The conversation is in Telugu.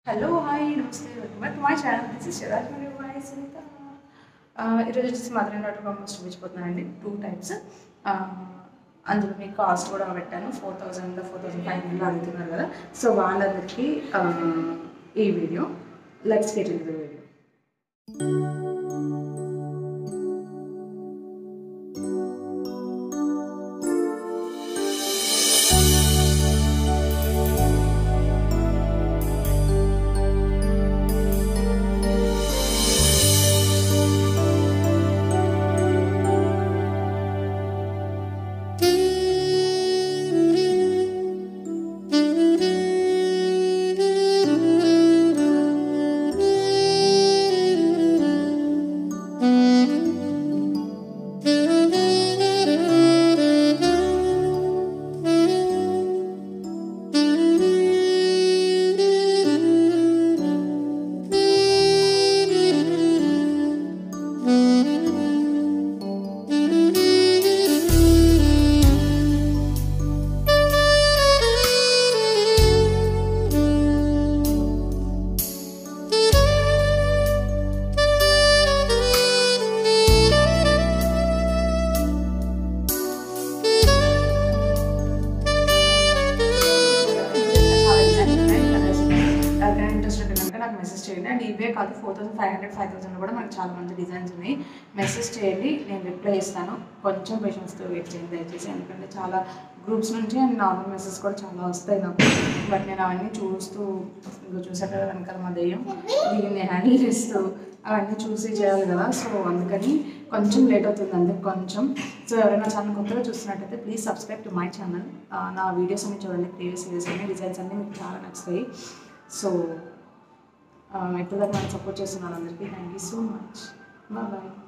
హలో హాయ్ నమస్తే welcome back my channel this is Saraj మరియు బాయ్ సునీత ఈరోజు వచ్చేసి మదర్ డాట్ కామ్ చూపించిపోతున్నానండి టూ టైప్స్ అందులో మీకు కాస్ట్ కూడా పెట్టాను four thousand four thousand five hundred అడుగుతున్నారు కదా సో వాళ్ళందరికీ ఆ, ఈ video let's get in the video ఎవరికైనా ఇంట్రెస్ట్ ఉంటే కనుక నాకు మెసేజ్ చేయండి అండ్ ఇవే కాదు four thousand five hundred five thousand కూడా మనకు చాలా మంది డిజైన్స్ ఉన్నాయి మెసేజ్ చేయండి నేను రిప్లై ఇస్తాను కొంచెం పేషెన్స్తో వెయిట్ చేయండి దయచేసి ఎందుకంటే చాలా గ్రూప్స్ నుంచి అండ్ నార్మల్ మెసేజ్ కూడా చాలా వస్తాయి నాకు బట్ నేను అవన్నీ చూస్తూ ఇంకా చూసాక కదా వెనకాల మా దెయ్యం దీన్ని హ్యాండిల్ చేస్తూ అవన్నీ చూసి చేయాలి కదా సో అందుకని కొంచెం లేట్ అవుతుంది అంతే కొంచెం సో ఎవరైనా ఛానల్ కొత్తగా చూస్తున్నట్టయితే please subscribe to my channel నా వీడియోస్ అన్ని చూడండి ప్రీవియస్ వీడియోస్ అన్ని డిజైన్స్ అన్నీ మీకు చాలా నచ్చుతాయి సో ఇప్పుడు దాకా నన్ను సపోర్ట్ చేస్తున్నారు అందరికీ thank you so much bye